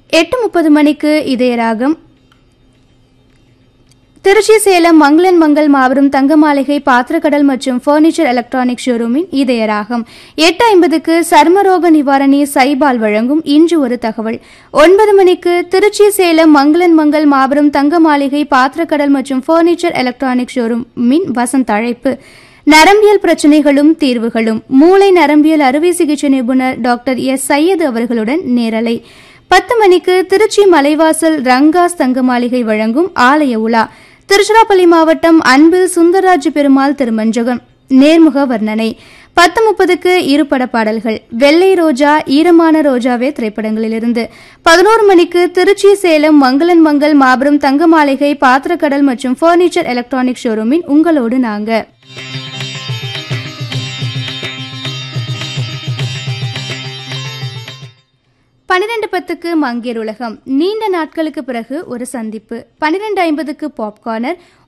எட்டு முப்பது மணிக்கு இதயராகம் திருச்சி சேலம் மங்களன் மங்கள் மாபெரும் தங்க மாளிகை பாத்திரக்கடல் மற்றும் ஃபர்னிச்சர் எலக்ட்ரானிக் ஷோரூமின் இதயராகம் எட்டு ஐம்பதுக்கு சர்மரோக நிவாரணி சைபால் வழங்கும் இன்று ஒரு தகவல் ஒன்பது மணிக்கு திருச்சி சேலம் மங்களன் மங்கள் மாபெரும் தங்க மாளிகை பாத்திரக்கடல் மற்றும் ஃபர்னிச்சர் எலக்ட்ரானிக் ஷோரூமின் வசந்த அழைப்பு நரம்பியல் பிரச்சனைகளும் தீர்வுகளும் மூளை நரம்பியல் அறுவை சிகிச்சை நிபுணர் டாக்டர் எஸ் சையது அவர்களுடன் நேரலை பத்து மணிக்கு திருச்சி மலைவாசல் ரங்காஸ் தங்க மாளிகை வழங்கும் ஆலய உலா திருச்சிராப்பள்ளி மாவட்டம் அன்பில் சுந்தரராஜ் பெருமாள் திருமஞ்சகம் நேர்முக வர்ணனை பத்து முப்பதுக்கு இருபட பாடல்கள் வெள்ளை ரோஜா ஈரமான ரோஜாவே திரைப்படங்களிலிருந்து பதினோரு மணிக்கு திருச்சி சேலம் மங்களன் மங்கள் மாபெரும் தங்க மாளிகை பாத்திரக்கடல் மற்றும் ஃபர்னிச்சர் எலக்ட்ரானிக் ஷோரூமின் உங்களோடு நாங்க பன்னிரண்டு பத்துக்கு மங்கேர் உலகம் நீண்ட நாட்களுக்கு பிறகு ஒரு சந்திப்பு பன்னிரண்டு ஐம்பதுக்கு பாப்கார்னர்